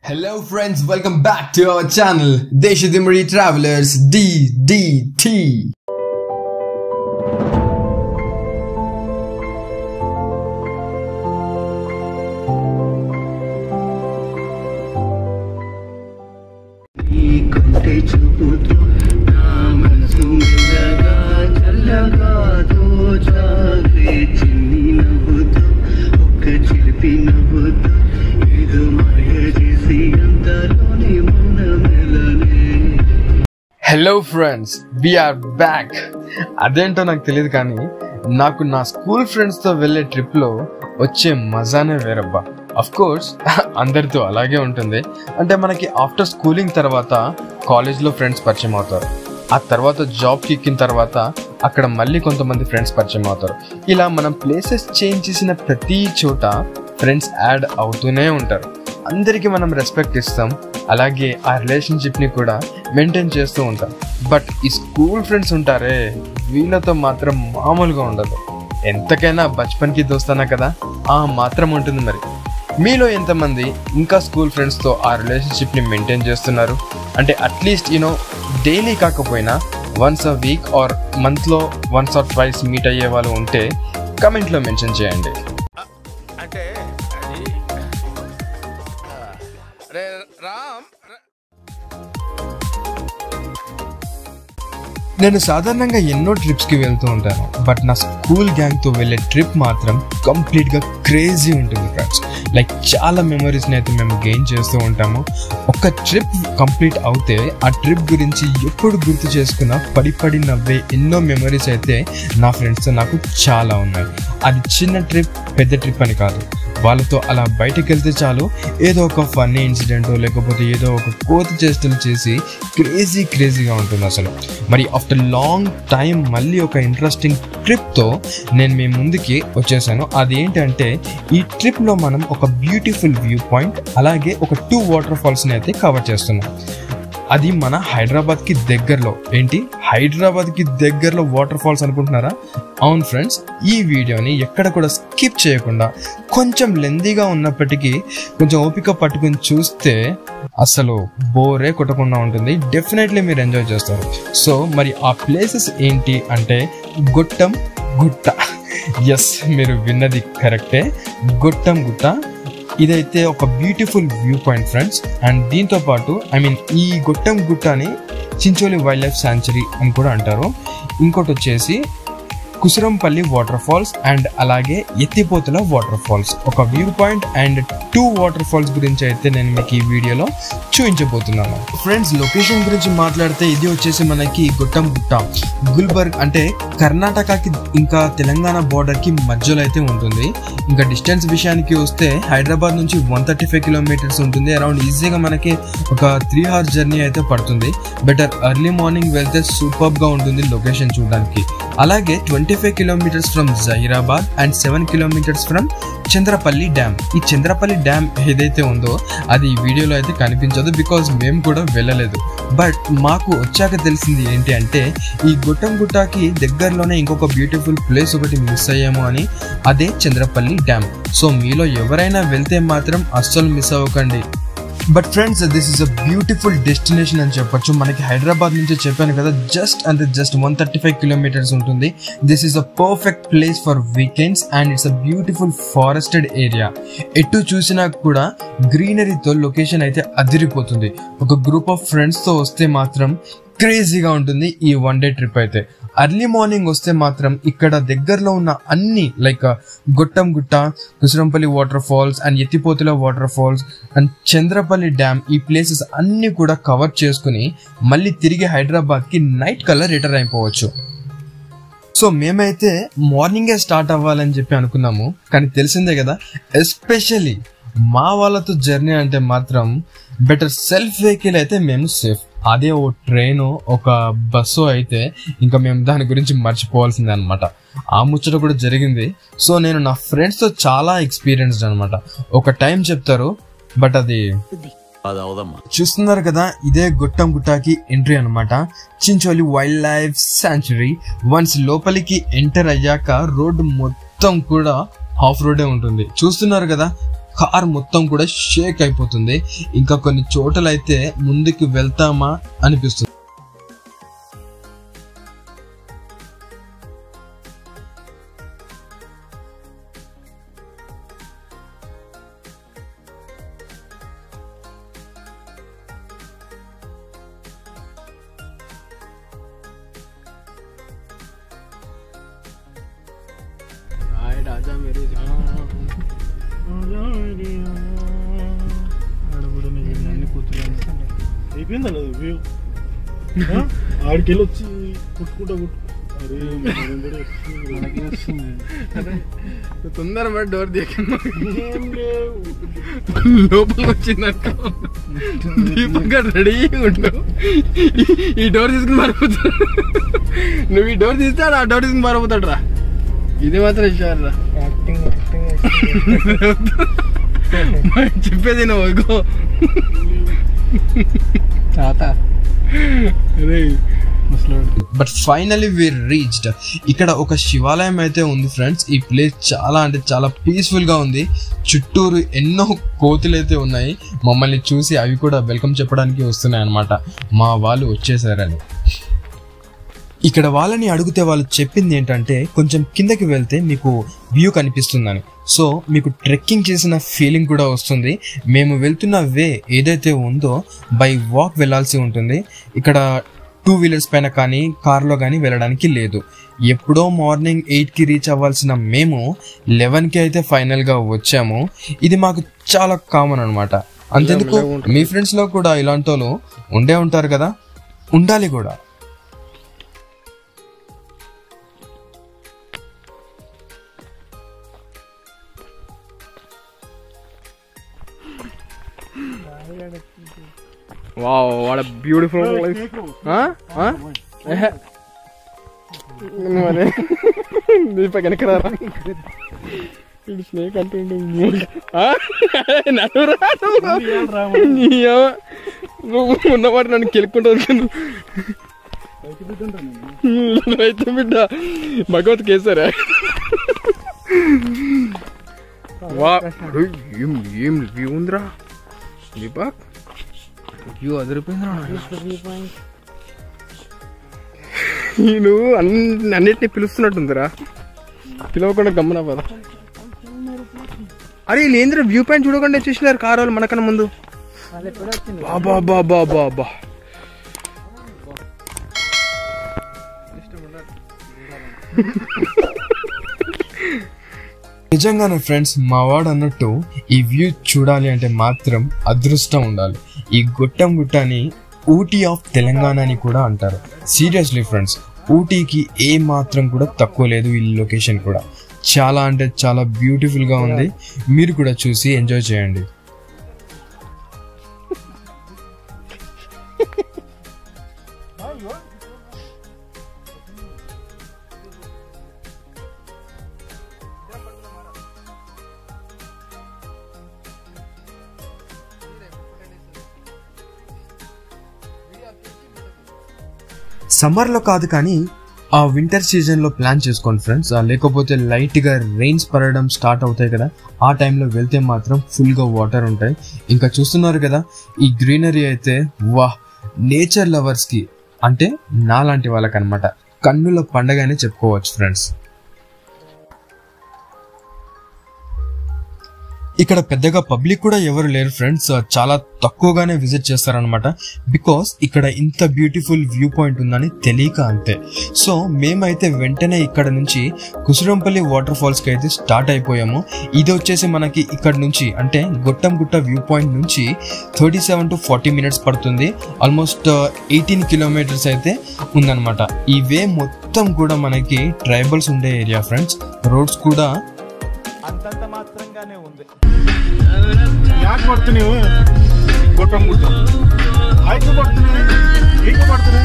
Hello friends, welcome back to our channel Deshadimari Travelers DDT. నీకుంటే చూపుతూ నా మనసు మెల్లగా చల్లగా దోచావే చిన్ని నవ్వుతూ ఒక్క చిలిపి నవ్వుతూ ఏదో మాయ చేసి అంతలోని మౌన మెలనే hello friends we are back అదేంటో నాకు తెలియదు కానీ నాకు నా స్కూల్ ఫ్రెండ్స్ తో వెళ్ళే ట్రిప్ లో వచ్చే మజానే వేరబ్బా అఫ్ కోర్స్ అందరితో అలాగే ఉంటుంది అంటే మనకి ఆఫ్టర్ స్కూలింగ్ తర్వాత కాలేజ్ లో ఫ్రెండ్స్ పరిచయం అవుతారు ఆ తర్వాత జాబ్ కి ఎక్కిన తర్వాత అక్కడ మళ్ళీ కొంతమంది ఫ్రెండ్స్ పరిచయం అవుతారు ఇలా మనం ప్లేసెస్ చేంజ్ చేసిన ప్రతి చోట ఫ్రెండ్స్ యాడ్ అవుతూనే ఉంటారు అందరికీ మనం రెస్పెక్ట్ ఇస్తాం అలాగే ఆ రిలేషన్షిప్ ని కూడా మెయింటైన్ చేస్తూ ఉంటాం బట్ ఈ స్కూల్ ఫ్రెండ్స్ ఉంటారే వీళ్ళతో మాత్రం మామూలుగా ఉండదు ఎంతకైనా బచ్పన్కి దోస్తానా కదా ఆ మాత్రం ఉంటుంది మరి మీలో ఎంతమంది ఇంకా స్కూల్ ఫ్రెండ్స్తో ఆ రిలేషన్షిప్ని మెయింటైన్ చేస్తున్నారు అంటే అట్లీస్ట్ యూనో డైలీ కాకపోయినా వన్స్ అ వీక్ ఆర్ మంత్లో వన్స్ ఆర్ ట్వైస్ మీట్ అయ్యే వాళ్ళు ఉంటే కమెంట్లో మెన్షన్ చేయండి అంటే అది రే రామ్ ర- నేను సాధారణంగా ఎన్నో ట్రిప్స్కి వెళ్తూ ఉంటాను బట్ నా స్కూల్ గ్యాంగ్తో వెళ్ళే ట్రిప్ మాత్రం కంప్లీట్గా క్రేజీ ఉంటుంది ఫ్రెండ్స్ లైక్ చాలా మెమరీస్ని అయితే మేము గెయిన్ చేస్తూ ఉంటాము ఒక ట్రిప్ కంప్లీట్ అవుతే ఆ ట్రిప్ గురించి ఎప్పుడు గుర్తు చేసుకున్నా పడి పడి నవ్వే ఎన్నో మెమరీస్ అయితే నా ఫ్రెండ్స్తో నాకు చాలా ఉన్నాయి అది చిన్న ట్రిప్ పెద్ద ట్రిప్ అని కాదు వాళ్ళతో అలా బయటకు వెళ్తే చాలు ఏదో ఒక ఫన్నీ ఇన్సిడెంట్ లేకపోతే ఏదో ఒక కోతి చేష్టలు చేసి క్రేజీ క్రేజీగా ఉంటుంది అసలు మరి ఆఫ్టర్ లాంగ్ టైం మళ్ళీ ఒక ఇంట్రెస్టింగ్ ట్రిప్తో నేను మీ ముందుకి వచ్చేసాను అది ఏంటంటే ఈ ట్రిప్లో మనం ఒక బ్యూటిఫుల్ వ్యూ పాయింట్ అలాగే ఒక టూ వాటర్ ఫాల్స్ని అయితే కవర్ చేస్తున్నాం అది మన హైదరాబాద్కి దగ్గరలో ఏంటి హైదరాబాద్కి దగ్గరలో వాటర్ ఫాల్స్ అనుకుంటున్నారా అవును ఫ్రెండ్స్ ఈ వీడియోని ఎక్కడ కూడా స్కిప్ చేయకుండా కొంచెం లెందీగా ఉన్నప్పటికీ కొంచెం ఓపిక పట్టుకుని చూస్తే అసలు బోరే కొట్టకుండా ఉంటుంది డెఫినెట్లీ మీరు ఎంజాయ్ చేస్తారు సో మరి ఆ ప్లేసెస్ ఏంటి అంటే గొట్టం గుట్ట ఎస్ మీరు విన్నది కరెక్టే గొట్టం గుట్ట ఇదైతే ఒక beautiful view point friends and దీంతో పాటు ఐ మీన్ ఈ గొట్టం గుట్టని చించోలి వైల్డ్ లైఫ్ శాంచురీ అని కూడా అంటారు ఇంకోటి వచ్చేసి కుసురంపల్లి వాటర్ ఫాల్స్ అండ్ అలాగే ఎత్తిపోతుల వాటర్ ఫాల్స్ ఒక view point and two water falls గురించి అయితే నేను మీకు ఈ వీడియోలో చూపించబోతున్నాను ఫ్రెండ్స్ లొకేషన్ గురించి మాట్లాడితే ఇది వచ్చేసి మనకి గుట్టం గుట్ట గుల్బర్గ్ అంటే కర్ణాటకకి ఇంకా తెలంగాణ border కి మధ్యలో అయితే ఉంటుంది ఇంకా డిస్టెన్స్ విషయానికి వస్తే హైదరాబాద్ నుంచి వన్ థర్టీ ఫైవ్ కిలోమీటర్స్ ఉంటుంది అరౌండ్ ఈజీగా మనకి ఒక త్రీ అవర్స్ జర్నీ అయితే పడుతుంది బెటర్ ఎర్లీ మార్నింగ్ వెళ్తే సూపర్ గా ఉంటుంది లొకేషన్ చూడడానికి అలాగే twenty five kilometres from Zaheerabad and seven kilometres from Chandrapalli dam ఈ చంద్రపల్లి డ్యామ్ ఏదైతే ఉందో అది ఈ వీడియోలో అయితే కనిపించదు బికాజ్ మేము కూడా వెళ్ళలేదు బట్ మాకు వచ్చాక తెలిసింది ఏంటి అంటే ఈ గుట్టం గుట్టకి దగ్గరలోనే ఇంకొక బ్యూటిఫుల్ ప్లేస్ ఒకటి మిస్ అయ్యాము అని అదే చంద్రపల్లి డ్యామ్ సో మీలో ఎవరైనా వెళ్తే మాత్రం అస్సలు మిస్ అవ్వకండి but friends this is a beautiful destination అని చెప్పొచ్చు మనకి హైదరాబాద్ నుంచి చెప్పాను కదా just and just one thirty five kilometres ఉంటుంది this is a perfect place for weekends and it's a beautiful forested area ఎటు చూసినా కూడా గ్రీనరీతో లొకేషన్ అయితే అదిరిపోతుంది ఒక గ్రూప్ ఆఫ్ ఫ్రెండ్స్తో వస్తే మాత్రం క్రేజీగా ఉంటుంది ఈ వన్ డే ట్రిప్ అయితే అర్లీ మార్నింగ్ వస్తే మాత్రం ఇక్కడ దగ్గరలో ఉన్న అన్ని like Gottam Gutta Kusurampalli water falls and Ethipothala water falls and Chandrapalli dam ఈ ప్లేసెస్ అన్ని కూడా కవర్ చేసుకుని మళ్ళీ తిరిగి హైదరాబాద్ కి నైట్ కల్లా రిటర్న్ అయిపోవచ్చు సో మేమైతే మార్నింగే స్టార్ట్ అవ్వాలని చెప్పి అనుకున్నాము కానీ తెలిసిందే కదా ఎస్పెషల్లీ మా వాళ్ళతో జర్నీ అంటే మాత్రం బెటర్ సెల్ఫ్ వెహికల్ అయితే మేము సేఫ్ అదే ఓ ట్రైన్ ఒక బస్సు అయితే ఇంకా మేము దాని గురించి మర్చిపోవాల్సిందే అనమాట ఆ ముచ్చట కూడా జరిగింది సో నేను నా ఫ్రెండ్స్తో చాలా ఎక్స్పీరియన్స్డ్ అనమాట ఒక టైం చెప్తారు బట్ అది అది అవదమ్మా చూస్తున్నారు కదా ఇదే గుట్టం గుట్టాకి ఎంట్రీ అన్నమాట Chincholi wildlife sanctuary once లోపలికి ఎంటర్ అయ్యాక రోడ్డు మొత్తం కూడా హాఫ్ రోడే ఉంటుంది చూస్తున్నారు కదా కార్ మొత్తం కూడా షేక్ అయిపోతుంది ఇంకా కొన్ని చోట్లయితే ముందుకు వెళ్తామా అనిపిస్తుంది అయిపోయిందా వ్యూ ఆడికి వెళ్ళి వచ్చి కొట్టుకుంటా కొట్టు అరే మనం కూడా వస్తుంది. మనకి వస్తుంది తొందర మరి డోర్ దిగమ్మా ఏం లేవు లోపలికి వచ్చిందనుకో దీపక్ గారు రెడీ ఉండు ఈ డోర్ తీసుకుని మారిపోతాడు నువ్వు ఈ డోర్ తీస్తాడు ఆ డోర్ తీసుకుని మారిపోతాడు రా ఇది మాత్రం ఇచ్చారు రా చెప్పేది నువ్వు ఇగో తాత అరే ముసలోడు బట్ ఫైనలీ వి రీచ్డ్ ఇక్కడ ఒక శివాలయం అయితే ఉంది ఫ్రెండ్స్ ఈ ప్లేస్ చాలా అంటే చాలా పీస్ఫుల్ గా ఉంది చుట్టూరు ఎన్నో కోతులు అయితే ఉన్నాయి మమ్మల్ని చూసి అవి కూడా వెల్కమ్ చెప్పడానికి వస్తున్నాయి అన్నమాట మా వాళ్ళు వచ్చేసారని ఇక్కడ వాళ్ళని అడిగితే వాళ్ళు చెప్పింది ఏంటంటే కొంచెం కిందకి వెళ్తే మీకు వ్యూ కనిపిస్తుందని సో మీకు ట్రెక్కింగ్ చేసిన ఫీలింగ్ కూడా వస్తుంది మేము వెళ్తున్న వే ఏదైతే ఉందో బై వాక్ వెళ్ళాల్సి ఉంటుంది ఇక్కడ టూ వీలర్స్ పైన కానీ కార్లో కానీ వెళ్ళడానికి లేదు ఎప్పుడో మార్నింగ్ ఎయిట్కి రీచ్ అవ్వాల్సిన మేము లెవెన్కి అయితే ఫైనల్గా వచ్చాము ఇది మాకు చాలా కామన్ అనమాట అంతెందుకు మీ ఫ్రెండ్స్లో కూడా ఇలాంటి వాళ్ళు ఉండే ఉంటారు కదా ఉండాలి కూడా wow what beautiful place Deepak వెనక రారా ఇది స్నేక్ అంటుండు ఆ? నన్ను రా నువ్వు. నీ అవ్వ. నువ్వు ఉన్నవాడు నన్ను కెలుక్కుంటూ వస్తున్నావు. రైతు బిడ్డ భగవత్ కేసరా వా ఏం ఏం వ్యూ ఉందిరా దీపక్ వ్యూ అదిరిపోయిందిరా నువ్వు అన్ని అన్నిటిని పిలుస్తున్నట్టుందిరా పిలవకుండా గమ్మన పద అరే వీళ్ళు ఏందిరా వ్యూ పాయింట్ చూడకుండా వచ్చేసినారు కారు వాళ్ళు మనకన్నా ముందు బాబా బాబా బాబా నిజంగానే ఫ్రెండ్స్ మా వాడు అన్నట్టు ఈ వ్యూ చూడాలి అంటే మాత్రం అదృష్టం ఉండాలి ఈ గుట్టం గుట్టని ఊటీ ఆఫ్ తెలంగాణ అని కూడా అంటారు సీరియస్లీ ఫ్రెండ్స్ ఊటీకి ఏ మాత్రం కూడా తక్కువ లేదు ఈ లొకేషన్ కూడా చాలా అంటే చాలా బ్యూటిఫుల్ గా ఉంది మీరు కూడా చూసి ఎంజాయ్ చేయండి సమ్మర్లో కాదు కానీ ఆ వింటర్ సీజన్లో ప్లాన్ చేసుకోండి ఫ్రెండ్స్ ఆ లేకపోతే లైట్గా రెయిన్స్ పడడం స్టార్ట్ అవుతాయి కదా ఆ టైంలో వెళ్తే మాత్రం ఫుల్గా వాటర్ ఉంటాయి ఇంకా చూస్తున్నారు కదా ఈ గ్రీనరీ అయితే వాహ్ నేచర్ లవర్స్కి అంటే నాలాంటి వాళ్ళకనమాట కన్నుల పండగనే చెప్పుకోవచ్చు ఫ్రెండ్స్ ఇక్కడ పెద్దగా పబ్లిక్ కూడా ఎవరు లేరు ఫ్రెండ్స్ చాలా తక్కువగానే విజిట్ చేస్తారనమాట బికాస్ ఇక్కడ ఇంత బ్యూటిఫుల్ వ్యూ పాయింట్ ఉందని తెలియక అంతే సో మేమైతే వెంటనే ఇక్కడ నుంచి కుసురంపల్లి వాటర్ ఫాల్స్ కి అయితే స్టార్ట్ అయిపోయాము ఇది వచ్చేసి మనకి ఇక్కడ నుంచి అంటే గొట్టం గుట్ట వ్యూ పాయింట్ నుంచి thirty seven to forty minutes పడుతుంది ఆల్మోస్ట్ ఎయిటీన్ కిలోమీటర్స్ అయితే ఉందన్నమాట ఈ వే మొత్తం కూడా మనకి ట్రైబల్స్ ఉండే ఏరియా ఫ్రెండ్స్ రోడ్స్ కూడా ಯಾಕೆ ಮಾಡ್ತೀನಿ ನೀವು ಕೊಟ್ಟಂಗ್ಬಿಟ್ಟು ಆಯ್ತು ಮಾಡ್ತೀನಿ ಈಗ ಮಾಡ್ತೀನಿ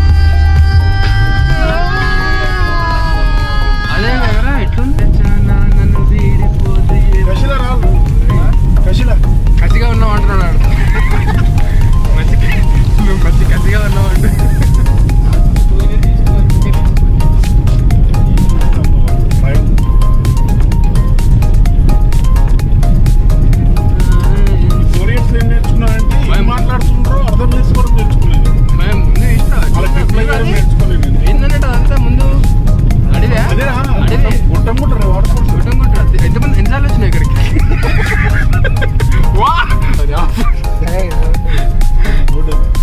అదే కదరా ఎట్లుంది కసిల రాళ్ళు కసిల కసిగా ఉన్నావు అంటున్నాడు మంచి నువ్వు మంచి కసిగా ఉన్నావు అంటే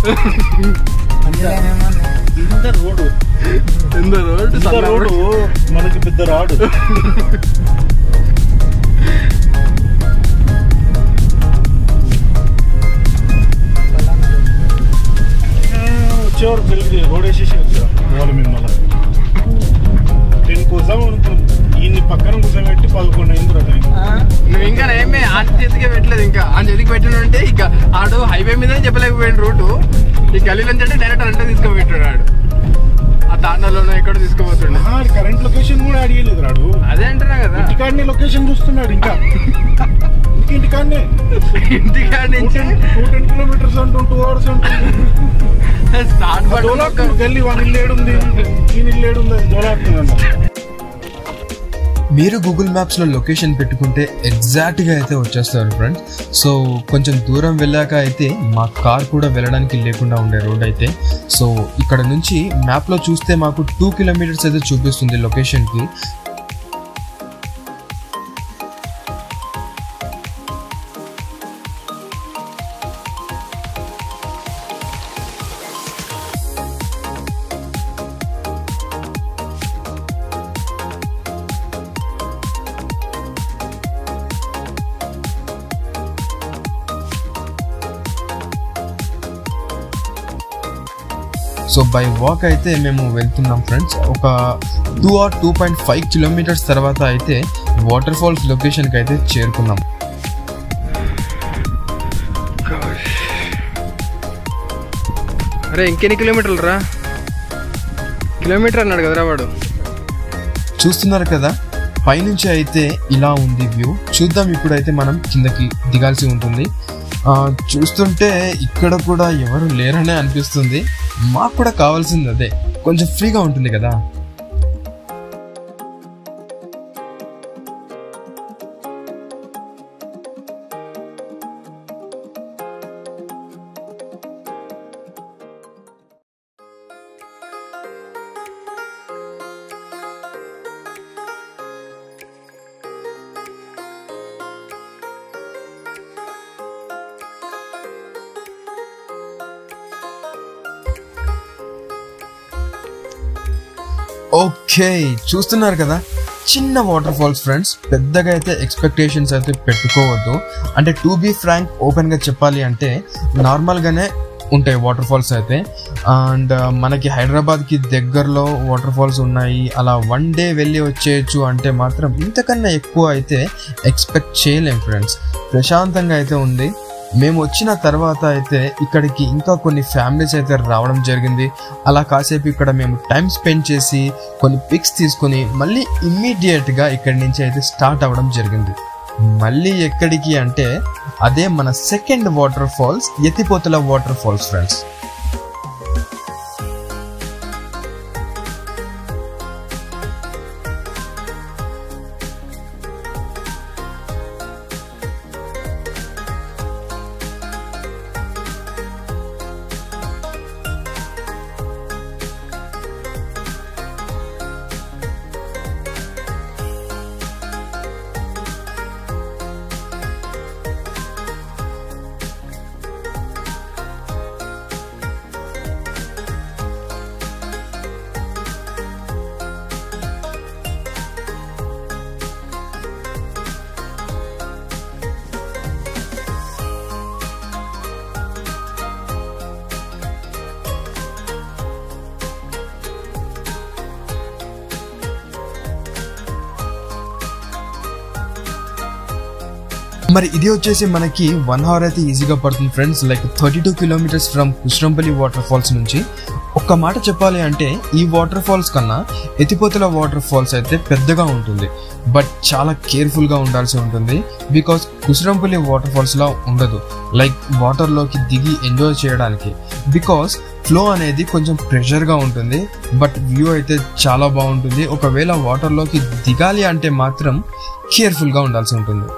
ఇంత రోడ్డు ఎంత రోడ్డు ఇంత సన్న రోడ్డు మనకి పెద్ద రాడు వచ్చేవారు జల్దీ రోడ్ వేసేసి వచ్చారు వాళ్ళు మిమ్మల్ని టెన్ కోసం అనుకున్నాం ఈయన్ని పక్కన కూర్చోబెట్టి పదకొండు అయింది రా టైం నువ్వు ఇంకా ఏమే ఆన్ చేతికే పెట్టలేదు ఇంకా ఆన్ చేతికి పెట్టిన అంటే ఇక ఆడు హైవే మీద చెప్పలేకపోయిన రూటు ఈ గల్లీ నుంచి అంటే డైరెక్ట్ అంటే తీసుకోబెట్టాడు ఆడు ఆ తాండాలోనో ఎక్కడో తీసుకోబోతుండే కరెంట్ లొకేషన్ కూడా అడిగలేదు రాడు అదే అంటున్నా కదా ఇంటికాడనే లొకేషన్ చూస్తున్నాడు ఇంకా ఇంక ఇంటికాడనే ఇంటికాడ టూ నుంచి టెన్ టూ టెన్ కిలోమీటర్స్ అంటుంది టూ అవర్స్ అంటుంది స్టార్ట్ జోలాపూర్ గల్లీ వన్ ఇల్లు ఏడుంది ఈయన ఇల్లు ఏడుంది అది జోలాపూర్ అన్న మీరు గూగుల్ మ్యాప్స్లో లొకేషన్ పెట్టుకుంటే ఎగ్జాక్ట్గా అయితే వచ్చేస్తారు ఫ్రెండ్స్ సో కొంచెం దూరం వెళ్ళాక అయితే మా కార్ కూడా వెళ్ళడానికి లేకుండా ఉండే రోడ్ అయితే సో ఇక్కడ నుంచి మ్యాప్లో చూస్తే మాకు టూ కిలోమీటర్స్ అయితే చూపిస్తుంది లొకేషన్కి సో బై వాక్ అయితే మేము వెళ్తున్నాం ఫ్రెండ్స్ ఒక two or two point five kilometres తర్వాత అయితే వాటర్ ఫాల్స్ లొకేషన్కి అయితే చేరుకున్నాం అరే ఇంకెన్ని కిలోమీటర్లు రా కిలోమీటర్ అన్నాడు కదరా వాడు చూస్తున్నారు కదా పైనుంచి అయితే ఇలా ఉంది వ్యూ చూద్దాం ఇప్పుడైతే మనం కిందకి దిగాల్సి ఉంటుంది ఆ, చూస్తుంటే ఇక్కడ కూడా ఎవరు లేరనే అనిపిస్తుంది మాకు కూడా కావాల్సింది అదే కొంచెం ఫ్రీగా ఉంటుంది కదా ఓకే చూస్తున్నారు కదా చిన్న వాటర్ ఫాల్స్ ఫ్రెండ్స్ పెద్దగా అయితే ఎక్స్పెక్టేషన్స్ అయితే పెట్టుకోవద్దు అంటే టు బీ ఫ్రాంక్ ఓపెన్గా చెప్పాలి అంటే నార్మల్గానే ఉంటాయి వాటర్ ఫాల్స్ అయితే అండ్ మనకి హైదరాబాద్కి దగ్గరలో వాటర్ ఫాల్స్ ఉన్నాయి అలా వన్ డే వెళ్ళి వచ్చేయచ్చు అంటే మాత్రం ఇంతకన్నా ఎక్కువ అయితే ఎక్స్పెక్ట్ చేయలేం ఫ్రెండ్స్ ప్రశాంతంగా అయితే ఉంది మేము వచ్చిన తర్వాత అయితే ఇక్కడికి ఇంకా కొన్ని ఫ్యామిలీస్ అయితే రావడం జరిగింది అలా కాసేపు ఇక్కడ మేము టైం స్పెండ్ చేసి కొన్ని పిక్స్ తీసుకొని మళ్ళీ ఇమ్మీడియట్గా ఇక్కడి నుంచి అయితే స్టార్ట్ అవ్వడం జరిగింది మళ్ళీ ఎక్కడికి అంటే అదే మన second waterfalls Ethipothala waterfalls friends మరి ఇది వచ్చేసి మనకి వన్ అవర్ అయితే ఈజీగా పడుతుంది friends like thirty two kilometres from Kushrampalli waterfalls నుంచి ఒక్క మాట చెప్పాలి అంటే ఈ వాటర్ ఫాల్స్ కన్నా ఎతిపోతల వాటర్ ఫాల్స్ అయితే పెద్దగా ఉంటుంది బట్ చాలా కేర్ఫుల్గా ఉండాల్సి ఉంటుంది బికాస్ కుసురంపల్లి వాటర్ ఫాల్స్లా ఉండదు లైక్ వాటర్లోకి దిగి ఎంజాయ్ చేయడానికి బికాస్ ఫ్లో అనేది కొంచెం ప్రెషర్గా ఉంటుంది బట్ వ్యూ అయితే చాలా బాగుంటుంది ఒకవేళ వాటర్లోకి దిగాలి అంటే మాత్రం కేర్ఫుల్గా ఉండాల్సి ఉంటుంది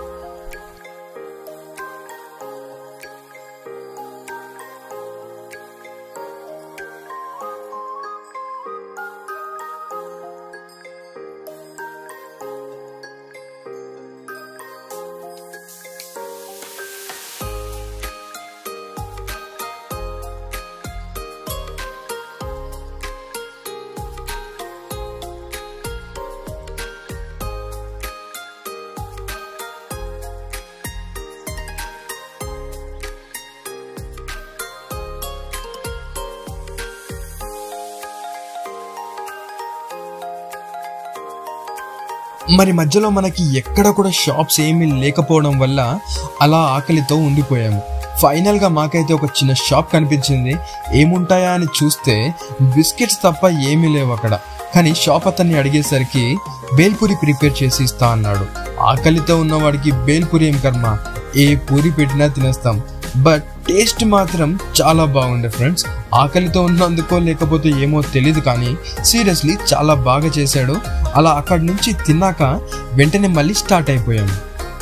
మరి మధ్యలో మనకి ఎక్కడ కూడా షాప్స్ ఏమీ లేకపోవడం వల్ల అలా ఆకలితో ఉండిపోయాము ఫైనల్ గా మాకైతే ఒక చిన్న షాప్ కనిపించింది ఏముంటాయా అని చూస్తే బిస్కెట్స్ తప్ప ఏమీ లేవు అక్కడ కానీ షాప్ అతన్ని అడిగేసరికి బేల్పూరి ప్రిపేర్ చేసి ఇస్తా అన్నాడు ఆకలితో ఉన్నవాడికి బేల్పూరి ఏం కర్మ ఏ పూరి పెట్టినా తినేస్తాం బట్ టేస్ట్ మాత్రం చాలా బాగుండే ఫ్రెండ్స్ ఆకలితో ఉన్నందుకో లేకపోతే ఏమో తెలియదు కానీ సీరియస్లీ చాలా బాగా చేశాడు అలా అక్కడి నుంచి తిన్నాక వెంటనే మళ్ళీ స్టార్ట్ అయిపోయాము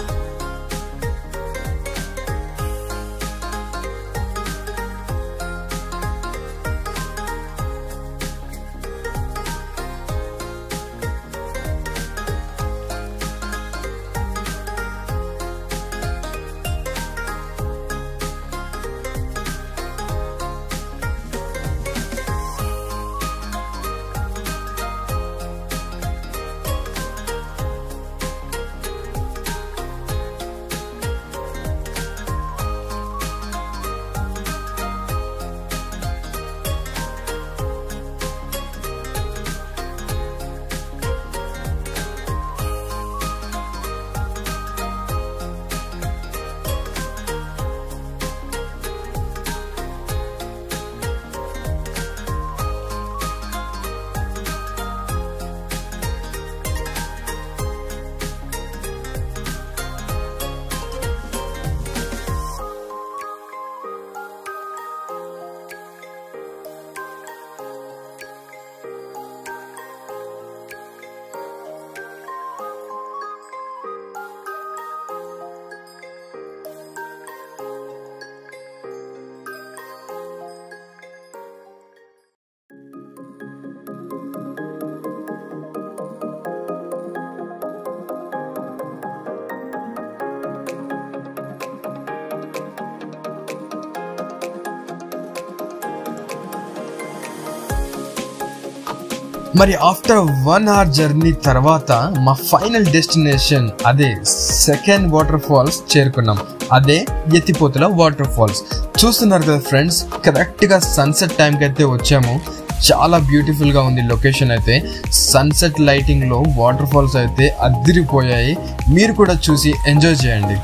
మరి ఆఫ్టర్ వన్ అవర్ జర్నీ తర్వాత మా ఫైనల్ డెస్టినేషన్ అదే సెకండ్ వాటర్ ఫాల్స్ చేరుకున్నాం అదే ఎత్తిపోతుల వాటర్ ఫాల్స్ చూస్తున్నారు కదా ఫ్రెండ్స్ కరెక్ట్ గా సన్సెట్ టైంకి అయితే వచ్చాము చాలా బ్యూటిఫుల్ గా ఉంది లొకేషన్ అయితే సన్సెట్ లైటింగ్ లో వాటర్ ఫాల్స్ అయితే అదిరిపోయాయి మీరు కూడా చూసి ఎంజాయ్ చేయండి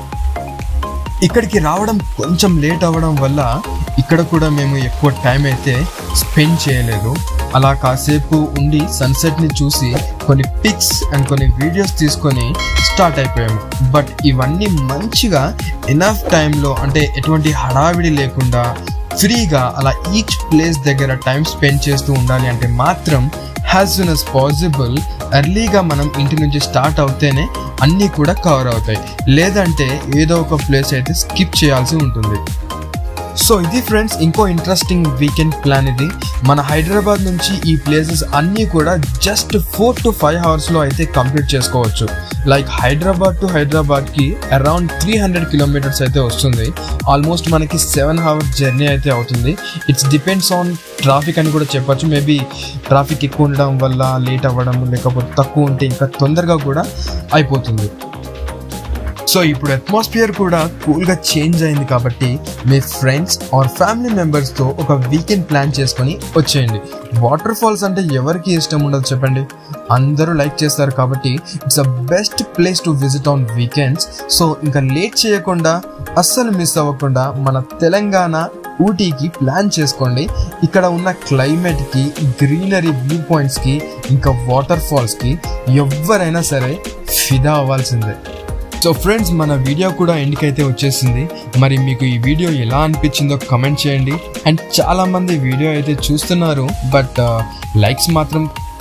ఇక్కడికి రావడం కొంచెం లేట్ అవ్వడం వల్ల ఇక్కడ కూడా మేము ఎక్కువ టైం అయితే స్పెండ్ చేయలేదు అలా కాసేపు ఉండి సన్సెట్ ని చూసి కొన్ని పిక్స్ అండ్ కొన్ని వీడియోస్ తీసుకొని స్టార్ట్ అయిపోయాము బట్ ఇవన్నీ మంచిగా ఎనఫ్ టైంలో అంటే ఎటువంటి హడావిడి లేకుండా ఫ్రీగా అలా ఈచ్ ప్లేస్ దగ్గర టైం స్పెండ్ చేస్తూ ఉండాలి అంటే మాత్రం హ్యాస్ సూన్ అస్ పాసిబుల్ ఎర్లీగా మనం ఇంటి నుంచి స్టార్ట్ అవుతేనే అన్నీ కూడా కవర్ అవుతాయి లేదంటే ఏదో ఒక ప్లేస్ అయితే స్కిప్ చేయాల్సి ఉంటుంది సో ఇది ఫ్రెండ్స్ ఇంకో ఇంట్రెస్టింగ్ వీకెండ్ ప్లాన్ ఇది మన హైదరాబాద్ నుంచి ఈ ప్లేసెస్ అన్నీ కూడా జస్ట్ ఫోర్ టు ఫైవ్ అవర్స్లో అయితే కంప్లీట్ చేసుకోవచ్చు లైక్ హైదరాబాద్ టు హైదరాబాద్కి అరౌండ్ త్రీ హండ్రెడ్ కిలోమీటర్స్ అయితే వస్తుంది ఆల్మోస్ట్ మనకి సెవెన్ అవర్స్ జర్నీ అయితే అవుతుంది ఇట్స్ డిపెండ్స్ ఆన్ ట్రాఫిక్ అని కూడా చెప్పొచ్చు మేబీ ట్రాఫిక్ ఎక్కువ ఉండడం వల్ల లేట్ అవ్వడం లేకపోతే తక్కువ ఉంటే ఇంకా తొందరగా కూడా అయిపోతుంది సో ఇప్పుడు అట్మాస్ఫియర్ కూడా కూల్గా చేంజ్ అయింది కాబట్టి మీ ఫ్రెండ్స్ ఆర్ ఫ్యామిలీ మెంబర్స్తో ఒక వీకెండ్ ప్లాన్ చేసుకొని వచ్చేయండి వాటర్ ఫాల్స్ అంటే ఎవరికి ఇష్టం ఉండదు చెప్పండి అందరూ లైక్ చేస్తారు కాబట్టి it's a best place to visit on weekends so ఇంకా లేట్ చేయకుండా అస్సలు మిస్ అవ్వకుండా మన తెలంగాణ ఊటీకి ప్లాన్ చేసుకోండి ఇక్కడ ఉన్న క్లైమేట్కి గ్రీనరీ వ్యూ పాయింట్స్కి ఇంకా వాటర్ ఫాల్స్కి ఎవరైనా సరే ఫిదా అవ్వాల్సిందే సో ఫ్రెండ్స్ మన వీడియో కూడా ఎండ్కైతే వచ్చేసింది మరి మీకు ఈ వీడియో ఎలా అనిపించిందో కమెంట్ చేయండి అండ్ చాలా మంది వీడియో అయితే చూస్తున్నారు బట్ లైక్స్ మాత్రం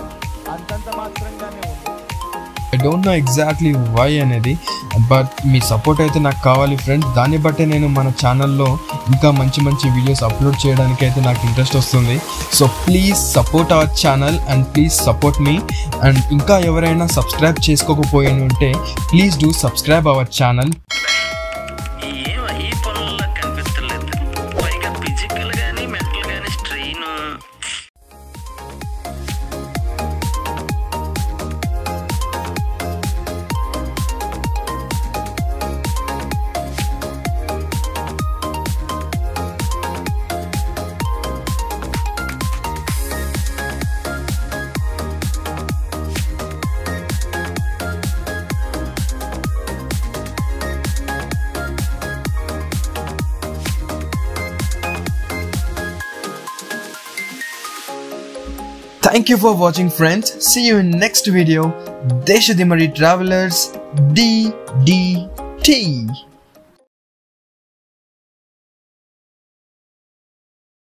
I don't know exactly why అనేది బట్ మీ సపోర్ట్ అయితే నాకు కావాలి ఫ్రెండ్స్ దాన్ని బట్టే నేను మన ఛానల్లో ఇంకా మంచి మంచి వీడియోస్ అప్లోడ్ చేయడానికి అయితే నాకు ఇంట్రెస్ట్ వస్తుంది so please support our channel and please support మీ అండ్ ఇంకా ఎవరైనా సబ్స్క్రైబ్ చేసుకోకపోయి ఉంటే please do subscribe our channel ఏం ఈ పనుల్లో కనిపించలేదు పైగా ఫిజికల్ గానీ మెంటల్ గానీ strain Thank you for watching friends. See you in next video. Deshadimari Travelers DDT.